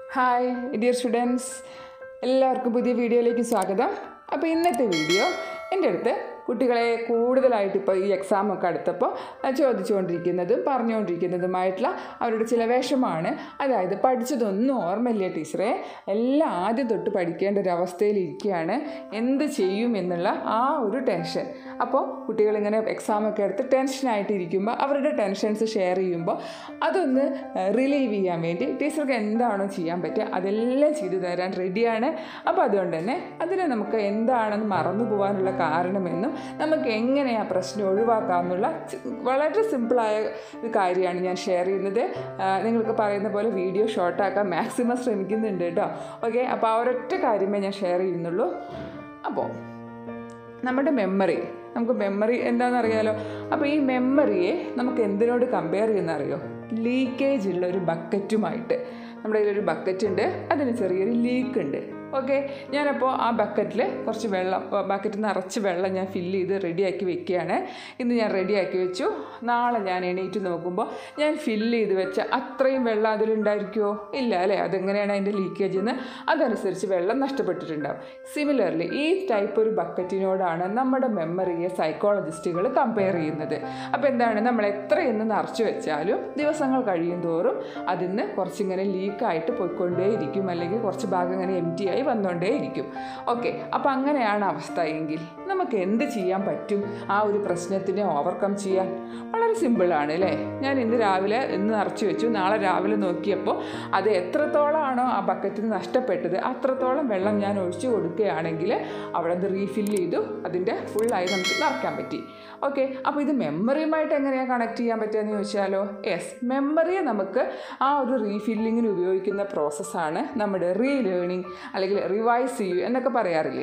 hi dear students എല്ലാവർക്കും പുതിയ വീഡിയോയിലേക്ക് സ്വാഗതം അപ്പോൾ ഇന്നത്തെ വീഡിയോ എൻ്റെ അടുത്ത് കുട്ടികളെ കൂടുതലായിട്ട് ഇപ്പോൾ ഈ എക്സാമൊക്കെ അടുത്തപ്പോൾ ചോദിച്ചുകൊണ്ടിരിക്കുന്നതും പറഞ്ഞുകൊണ്ടിരിക്കുന്നതുമായിട്ടുള്ള അവരുടെ ചില വിഷമാണ് അതായത് പഠിച്ചതൊന്നും ഓർമ്മയില്ല ടീച്ചറെ എല്ലാം ആദ്യം തൊട്ട് പഠിക്കേണ്ട ഒരു അവസ്ഥയിലിരിക്കുകയാണ് എന്ത് ചെയ്യും എന്നുള്ള ആ ഒരു ടെൻഷൻ അപ്പോൾ കുട്ടികളിങ്ങനെ എക്സാമൊക്കെ എടുത്ത് ടെൻഷനായിട്ട് ഇരിക്കുമ്പോൾ അവരുടെ ടെൻഷൻസ് ഷെയർ ചെയ്യുമ്പോൾ അതൊന്ന് റിലീവ് ചെയ്യാൻ വേണ്ടി ടീച്ചർക്ക് എന്താണോ ചെയ്യാൻ പറ്റുക അതെല്ലാം ചെയ്തു തരാൻ റെഡിയാണ് അപ്പോൾ അതുകൊണ്ട് തന്നെ അതിനെ നമുക്ക് എന്താണെന്ന് മറന്നു പോകാനുള്ള കാരണമെന്നും നമുക്ക് എങ്ങനെ ആ പ്രശ്നം ഒഴിവാക്കാമെന്നുള്ള ചി- വളരെ സിമ്പിളായ ഒരു കാര്യമാണ് ഞാൻ ഷെയർ ചെയ്യുന്നത് ആ, നിങ്ങൾക്ക് പറയുന്ന പോലെ വീഡിയോ ഷോർട്ടാക്കാൻ മാക്സിമം ശ്രമിക്കുന്നുണ്ട് കേട്ടോ ഓക്കെ അപ്പോൾ ആ ഒരൊറ്റ കാര്യമേ ഞാൻ ഷെയർ ചെയ്യുന്നുള്ളൂ അപ്പോൾ നമ്മുടെ മെമ്മറി നമുക്ക് മെമ്മറി എന്താണെന്നറിയാലോ അപ്പോൾ ഈ മെമ്മറിയെ നമുക്ക് എന്തിനോട് കമ്പയർ ചെയ്യുന്നറിയോ ലീക്കേജ് ഉള്ള ഒരു ബക്കറ്റുമായിട്ട് നമ്മുടെ കയ്യിലൊരു ബക്കറ്റ് ഉണ്ട് അതിന് ചെറിയൊരു ലീക്ക് ഉണ്ട് ഓക്കെ ഞാനപ്പോൾ ആ ബക്കറ്റിൽ കുറച്ച് വെള്ളം ബക്കറ്റിൽ നിറച്ച് വെള്ളം ഞാൻ ഫില്ല് ചെയ്ത് റെഡിയാക്കി വെക്കുകയാണ് ഇന്ന് ഞാൻ റെഡിയാക്കി വെച്ചു നാളെ ഞാൻ എണീറ്റ് നോക്കുമ്പോൾ ഞാൻ ഫില്ല് ചെയ്ത് വെച്ച അത്രയും വെള്ളം അതിലുണ്ടായിരിക്കുമോ ഇല്ല അല്ലേ അതെങ്ങനെയാണ് അതിൻ്റെ ലീക്കേജ് എന്ന് അതനുസരിച്ച് വെള്ളം നഷ്ടപ്പെട്ടിട്ടുണ്ടാവും സിമിലർലി ഈ ടൈപ്പ് ഒരു ബക്കറ്റിനോടാണ് നമ്മുടെ മെമ്മറിയെ സൈക്കോളജിസ്റ്റുകൾ കമ്പയർ ചെയ്യുന്നത് അപ്പോൾ എന്താണ് നമ്മൾ എത്രയെന്ന് നിറച്ച് വെച്ചാലും ദിവസങ്ങൾ കഴിയും തോറും അതിന്ന് കുറച്ചിങ്ങനെ ലീക്കായിട്ട് പോയിക്കൊണ്ടേയിരിക്കും അല്ലെങ്കിൽ കുറച്ച് ഭാഗം ഇങ്ങനെ എം ടി ആയി വന്നുകൊണ്ടേയിരിക്കും ഓക്കെ അപ്പോൾ അങ്ങനെയാണ് അവസ്ഥ എങ്കിൽ നമുക്ക് എന്ത് ചെയ്യാൻ പറ്റും ആ ഒരു പ്രശ്നത്തിനെ ഓവർകം ചെയ്യാൻ വളരെ സിമ്പിളാണ് അല്ലേ ഞാൻ ഇന്ന് രാവിലെ ഇന്ന് നിറച്ച് വെച്ചു നാളെ രാവിലെ നോക്കിയപ്പോൾ അത് എത്രത്തോളമാണോ ആ ബക്കറ്റിൽ നിന്ന് നഷ്ടപ്പെട്ടത് അത്രത്തോളം വെള്ളം ഞാൻ ഒഴിച്ചു കൊടുക്കുകയാണെങ്കിൽ അവിടെ അത് റീഫില്ല് ചെയ്തു അതിൻ്റെ ഫുള്ളായി നമുക്ക് നിറയ്ക്കാൻ പറ്റി ഓക്കെ അപ്പോൾ ഇത് മെമ്മറിയുമായിട്ട് എങ്ങനെയാണ് കണക്ട് ചെയ്യാൻ പറ്റുകയെന്ന് ചോദിച്ചാലോ യെസ് മെമ്മറിയെ നമുക്ക് ആ ഒരു റീഫില്ലിങ്ങിന് ഉപയോഗിക്കുന്ന പ്രോസസ്സാണ് നമ്മുടെ റീ ലേണിംഗ് അല്ലെങ്കിൽ റിവൈസ് ചെയ്യൂ എന്നൊക്കെ പറയാറില്ലേ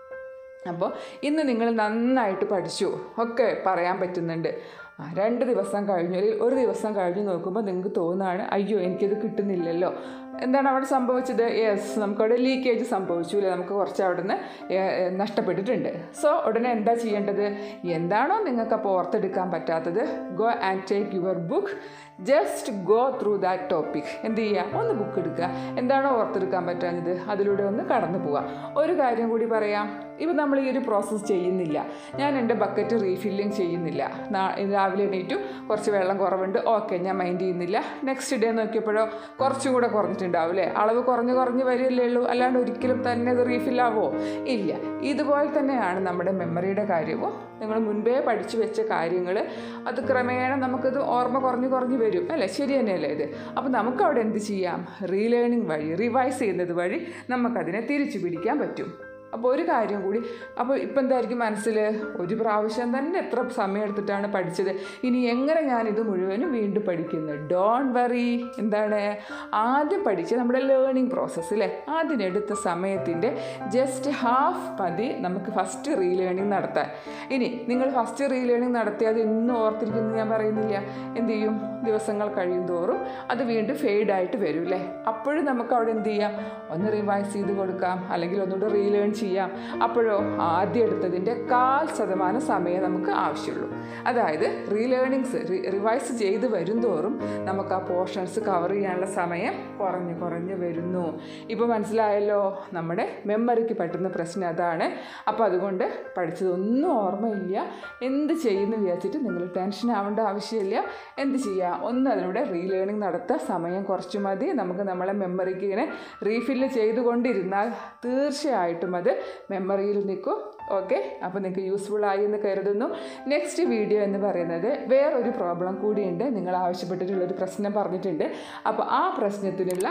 അപ്പോൾ ഇന്ന് നിങ്ങൾ നന്നായിട്ട് പഠിച്ചു ഒക്കെ പറയാൻ പറ്റുന്നുണ്ട് ആ, രണ്ട് ദിവസം കഴിഞ്ഞു അല്ലെങ്കിൽ ഒരു ദിവസം കഴിഞ്ഞ് നോക്കുമ്പോൾ നിങ്ങൾക്ക് തോന്നുകയാണ് അയ്യോ എനിക്കിത് കിട്ടുന്നില്ലല്ലോ എന്താണ് അവിടെ സംഭവിച്ചത് യെസ് നമുക്കവിടെ ലീക്കേജ് സംഭവിച്ചു അല്ലേ നമുക്ക് കുറച്ച് അവിടെ നിന്ന് നഷ്ടപ്പെട്ടിട്ടുണ്ട് സോ ഉടനെ എന്താ ചെയ്യേണ്ടത് എന്താണോ നിങ്ങൾക്ക് അപ്പോൾ ഓർത്തെടുക്കാൻ പറ്റാത്തത് go and take your book just go through that topic എന്ത് ചെയ്യുക ഒന്ന് ബുക്ക് എടുക്കുക എന്താണോ ഓർത്തെടുക്കാൻ പറ്റാഞ്ഞത് അതിലൂടെ ഒന്ന് കടന്നു പോവുക ഒരു കാര്യം കൂടി പറയാം ഇപ്പം നമ്മൾ ഈ ഒരു പ്രോസസ്സ് ചെയ്യുന്നില്ല ഞാൻ എൻ്റെ ബക്കറ്റ് റീഫില്ലിങ് ചെയ്യുന്നില്ല നാ- രാവിലെ എണീറ്റു കുറച്ച് വെള്ളം കുറവുണ്ട് ഓക്കെ ഞാൻ മൈൻഡ് ചെയ്യുന്നില്ല നെക്സ്റ്റ് ഡേ നോക്കിയപ്പോഴോ കുറച്ചും കൂടെ കുറഞ്ഞിട്ടുണ്ടാവും അല്ലേ അളവ് കുറഞ്ഞ് കുറഞ്ഞ് വരില്ലേ ഉള്ളൂ അല്ലാണ്ട് ഒരിക്കലും തന്നെ അത് റീഫില്ലാവോ ഇല്ല ഇതുപോലെ തന്നെയാണ് നമ്മുടെ മെമ്മറിയുടെ കാര്യവും നിങ്ങൾ മുൻപേ പഠിച്ചു വെച്ച കാര്യങ്ങൾ അത് ക്രമേണ നമുക്കത് ഓർമ്മ കുറഞ്ഞ് കുറഞ്ഞ് വരും അല്ലേ ശരി തന്നെയല്ലേ ഇത് അപ്പോൾ നമുക്ക് അവിടെ എന്ത് ചെയ്യാം റീലേണിംഗ് വഴി റിവൈസ് ചെയ്യുന്നത് വഴി നമുക്കതിനെ തിരിച്ചു പിടിക്കാൻ പറ്റും അപ്പോൾ ഒരു കാര്യം കൂടി അപ്പോൾ ഇപ്പം എന്തായിരിക്കും മനസ്സിൽ ഒരു പ്രാവശ്യം തന്നെ എത്ര സമയം എടുത്തിട്ടാണ് പഠിച്ചത് ഇനി എങ്ങനെ ഞാനിത് മുഴുവനും വീണ്ടും പഠിക്കുന്നത് ഡോൺ വറി എന്താണ് ആദ്യം പഠിച്ച നമ്മുടെ ലേണിംഗ് പ്രോസസ്സ് അല്ലേ അതിനെടുത്ത സമയത്തിൻ്റെ ജസ്റ്റ് ഹാഫ് മതി നമുക്ക് ഫസ്റ്റ് റീ ലേണിംഗ് നടത്താൻ ഇനി നിങ്ങൾ ഫസ്റ്റ് റീ ലേണിംഗ് നടത്തിയത് ഇന്നും ഓർത്തിരിക്കുന്നു ഞാൻ പറയുന്നില്ല എന്ത് ചെയ്യും ദിവസങ്ങൾ കഴിയും തോറും അത് വീണ്ടും ഫെയ്ഡായിട്ട് വരും അല്ലേ അപ്പോഴും നമുക്ക് അവിടെ എന്ത് ചെയ്യാം ഒന്ന് റിവൈസ് ചെയ്ത് കൊടുക്കാം അല്ലെങ്കിൽ ഒന്നുകൂടെ റീലേൺ ചെയ്യാം അപ്പോഴോ ആദ്യം എടുത്തതിൻ്റെ കാൽ ശതമാനം സമയം നമുക്ക് ആവശ്യമുള്ളൂ അതായത് റീലേണിങ്സ് റിവൈസ് ചെയ്ത് വരും തോറും നമുക്ക് ആ പോർഷൻസ് കവർ ചെയ്യാനുള്ള സമയം കുറഞ്ഞ് കുറഞ്ഞ് വരുന്നു ഇപ്പോൾ മനസ്സിലായല്ലോ നമ്മുടെ മെമ്മറിക്ക് പറ്റുന്ന പ്രശ്നം അതാണ് അപ്പോൾ അതുകൊണ്ട് പഠിച്ചതൊന്നും ഓർമ്മയില്ല എന്ത് ചെയ്യുന്നു വിചാരിച്ചിട്ട് നിങ്ങൾ ടെൻഷൻ ആവേണ്ട ആവശ്യമില്ല എന്ത് ചെയ്യുക ഒന്ന് അതിലൂടെ റീലേണിംഗ് നടത്തുക സമയം കുറച്ച് മതി നമുക്ക് നമ്മളെ മെമ്മറിക്ക് ഇങ്ങനെ റീഫില്ല് ചെയ്തുകൊണ്ടിരുന്നാൽ തീർച്ചയായിട്ടും അത് മെമ്മറിയിൽ നിൽക്കും ഓക്കെ അപ്പോൾ നിങ്ങൾക്ക് യൂസ്ഫുൾ ആയി എന്ന് കരുതുന്നു നെക്സ്റ്റ് വീഡിയോ എന്ന് പറയുന്നത് വേറൊരു പ്രോബ്ലം കൂടിയുണ്ട് നിങ്ങൾ ആവശ്യപ്പെട്ടിട്ടുള്ളൊരു പ്രശ്നം പറഞ്ഞിട്ടുണ്ട് അപ്പോൾ ആ പ്രശ്നത്തിനുള്ള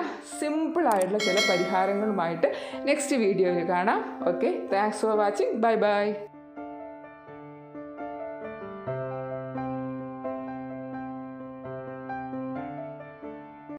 സിമ്പിളായിട്ടുള്ള ചില പരിഹാരങ്ങളുമായിട്ട് നെക്സ്റ്റ് വീഡിയോയിൽ കാണാം okay thanks for watching bye by